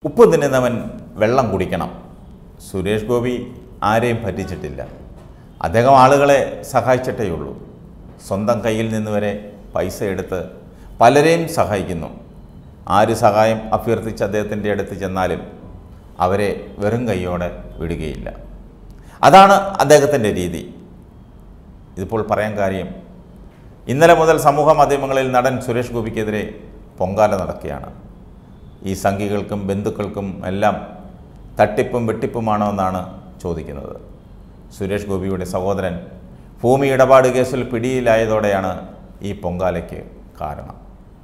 ഉപ്പ് തിന്നുന്നവൻ വെള്ളം കുടിക്കണം സുരേഷ് ഗോപി ആരെയും പറ്റിച്ചിട്ടില്ല അദ്ദേഹം ആളുകളെ സഹായിച്ചിട്ടേ ഉള്ളൂ സ്വന്തം കയ്യിൽ നിന്ന് വരെ പൈസ എടുത്ത് പലരെയും സഹായിക്കുന്നു ആര് സഹായം അഭ്യർത്ഥിച്ച് അദ്ദേഹത്തിൻ്റെ അടുത്ത് ചെന്നാലും അവരെ വെറും കൈയോടെ വിടുകയില്ല അതാണ് അദ്ദേഹത്തിൻ്റെ രീതി ഇതിപ്പോൾ പറയാൻ കാര്യം ഇന്നലെ മുതൽ സമൂഹ മാധ്യമങ്ങളിൽ നടൻ സുരേഷ് ഗോപിക്കെതിരെ പൊങ്കാല നടക്കുകയാണ് ഈ സംഘികൾക്കും ബന്ധുക്കൾക്കും എല്ലാം തട്ടിപ്പും വെട്ടിപ്പുമാണോ എന്നാണ് ചോദിക്കുന്നത് സുരേഷ് ഗോപിയുടെ സഹോദരൻ ഭൂമി ഇടപാട് കേസിൽ പിടിയിലായതോടെയാണ് ഈ പൊങ്കാലയ്ക്ക് കാരണം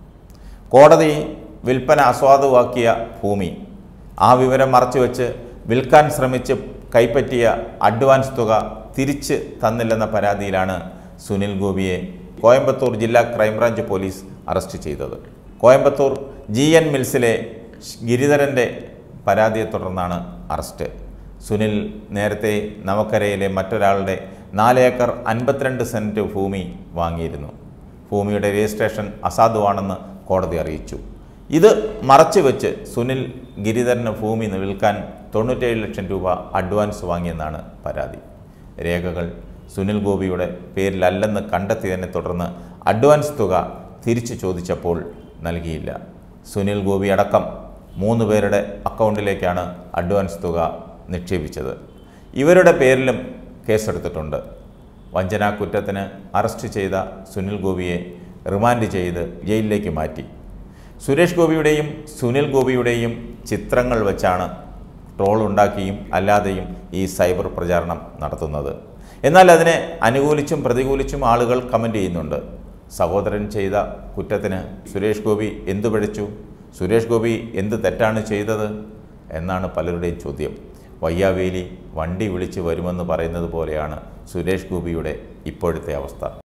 കോടതി വിൽപ്പന അസ്വാദുവാക്കിയ ഭൂമി ആ വിവരം മറച്ചുവെച്ച് വിൽക്കാൻ ശ്രമിച്ച് കൈപ്പറ്റിയ അഡ്വാൻസ് തുക തിരിച്ച് തന്നില്ലെന്ന പരാതിയിലാണ് സുനിൽ ഗോപിയെ കോയമ്പത്തൂർ ജില്ലാ ക്രൈംബ്രാഞ്ച് പോലീസ് അറസ്റ്റ് ചെയ്തത് കോയമ്പത്തൂർ ജി എൻ മിൽസിലെ ഗിരിധരൻ്റെ പരാതിയെ തുടർന്നാണ് അറസ്റ്റ് സുനിൽ നേരത്തെ നവക്കരയിലെ മറ്റൊരാളുടെ നാല് ഏക്കർ അൻപത്തിരണ്ട് സെൻറ്റ് ഭൂമി വാങ്ങിയിരുന്നു ഭൂമിയുടെ രജിസ്ട്രേഷൻ അസാധുവാണെന്ന് കോടതി അറിയിച്ചു ഇത് മറച്ചു വെച്ച് സുനിൽ ഗിരിധരന് ഭൂമി വിൽക്കാൻ തൊണ്ണൂറ്റേഴ് ലക്ഷം രൂപ അഡ്വാൻസ് വാങ്ങിയെന്നാണ് പരാതി രേഖകൾ സുനിൽ ഗോപിയുടെ പേരിലല്ലെന്ന് കണ്ടെത്തിയതിനെ തുടർന്ന് അഡ്വാൻസ് തുക തിരിച്ചു ചോദിച്ചപ്പോൾ നൽകിയില്ല സുനിൽ ഗോപി അടക്കം മൂന്ന് പേരുടെ അക്കൗണ്ടിലേക്കാണ് അഡ്വാൻസ് തുക നിക്ഷേപിച്ചത് ഇവരുടെ പേരിലും കേസെടുത്തിട്ടുണ്ട് വഞ്ചനാ കുറ്റത്തിന് അറസ്റ്റ് ചെയ്ത സുനിൽ ഗോപിയെ റിമാൻഡ് ചെയ്ത് ജയിലിലേക്ക് മാറ്റി സുരേഷ് ഗോപിയുടെയും സുനിൽ ഗോപിയുടെയും ചിത്രങ്ങൾ വെച്ചാണ് ട്രോൾ ഉണ്ടാക്കിയും അല്ലാതെയും ഈ സൈബർ പ്രചാരണം നടത്തുന്നത് എന്നാൽ അതിനെ അനുകൂലിച്ചും പ്രതികൂലിച്ചും ആളുകൾ കമൻ്റ് ചെയ്യുന്നുണ്ട് സഹോദരൻ ചെയ്ത കുറ്റത്തിന് സുരേഷ് ഗോപി എന്തു പഠിച്ചു സുരേഷ് ഗോപി എന്ത് തെറ്റാണ് ചെയ്തത് എന്നാണ് പലരുടെയും ചോദ്യം വയ്യാവേലി വണ്ടി വിളിച്ച് വരുമെന്ന് പറയുന്നത് പോലെയാണ് സുരേഷ് ഗോപിയുടെ ഇപ്പോഴത്തെ അവസ്ഥ